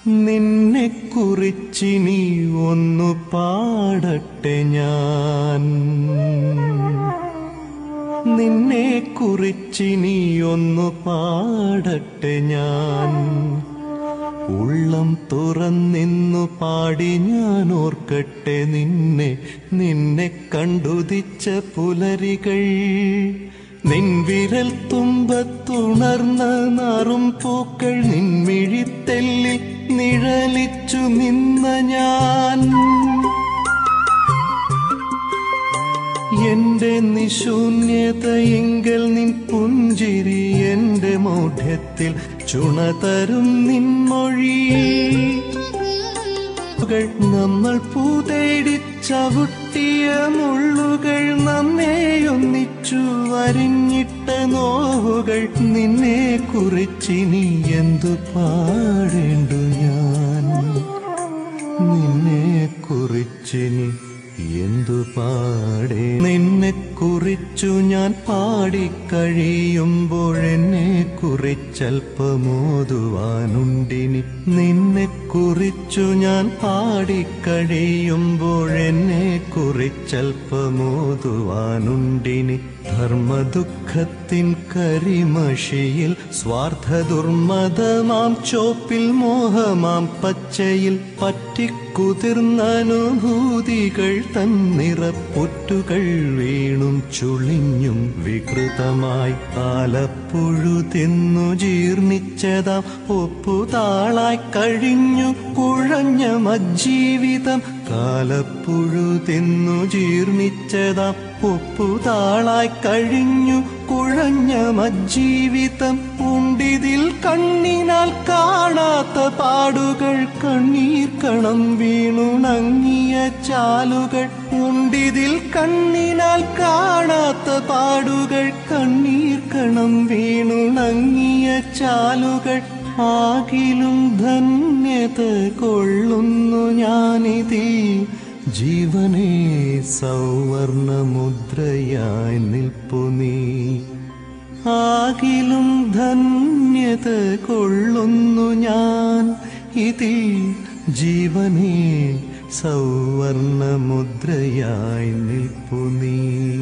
നിന്നെ കുറിച്ചിനി ഒന്നു പാടട്ടെ ഞാൻ നിന്നെ കുറിച്ചിനി ഒന്നു പാടട്ടെ ഞാൻ ഉള്ളം തുറന്നിന്നു പാടി ഞാൻ ഓർക്കട്ടെ നിന്നെ നിന്നെ കണ്ടുദിച്ച പുലരികൾ നിൻ വിരൽ തുമ്പത്തുണർന്ന നാറും പൂക്കൾ നിൻമിഴിത്തെല്ലിൽ നിഴലിച്ചു നിന്ന ഞാൻ എന്റെ നിശൂന്യതയെങ്കിൽ നിൻ പുഞ്ചിരി എന്റെ മൗഢ്യത്തിൽ ചുണതരും നിൻമൊഴി നമ്മൾ പൂതേടി ചവിട്ടിയ മുള്ളുകൾ നമ്മെ ഒന്നിച്ചു വരിഞ്ഞിട്ട നോവുകൾ നിന്നെ കുറിച്ചിനി എന്തു പാടേണ്ടു ഞാൻ നിന്നെ കുറിച്ചിനി എന്തു പാടേ നിന്നെ കുറിച്ചു ഞാൻ പാടിക്കഴിയുമ്പോഴെന്നെ കുറിച്ചൽപ്പമോതുവാനുണ്ടിനി നിന്നെ കുറിച്ചു ഞാൻ പാടിക്കഴിയുമ്പോഴെന്നെ കുറിച്ചൽപ്പമോതുവാനുണ്ടിനി ധർമ്മദുഃഖത്തിൻ കരിമഷിയിൽ സ്വാർത്ഥ ദുർമതമാം ചോപ്പിൽ മോഹമാം പച്ചയിൽ പറ്റിക്കുതിർന്ന അനുഭൂതികൾ തന്നിറപ്പുറ്റുകൾ വീണും ചുളിഞ്ഞും വികൃതമായി കാലപ്പുഴു തിന്നു ജീർണിച്ചതാം ഒപ്പുതാളായി കഴിഞ്ഞു കുഴഞ്ഞ മജ്ജീവിതം കാലപ്പുഴു തിന്നു ജീർണിച്ചതാം ഒപ്പുതാളായി കഴിഞ്ഞു കുഴഞ്ഞ മജ്ജീവിതം ഉണ്ടിതിൽ കണ്ണിനാൽ കാണാത്ത പാടുകൾ കണ്ണീർ കണം വീണുണങ്ങിയ ചാലുകൾ ഉണ്ടിതിൽ കണ്ണിനാൽ കാണാത്ത പാടുകൾ കണ്ണീർ കണം വീണുണങ്ങിയ ചാലുകൾ ആകിലും ധന്യത കൊള്ളുന്നു ഞാനിതിൽ ജീവനെ സൗവർണമുദ്രയായി നിൽപ്പു നീ ആകിലും ധന്യത കൊള്ളുന്നു ഞാൻ ഇതിൽ ജീവനെ സൗവർണമുദ്രയായി നിൽപ്പു നീ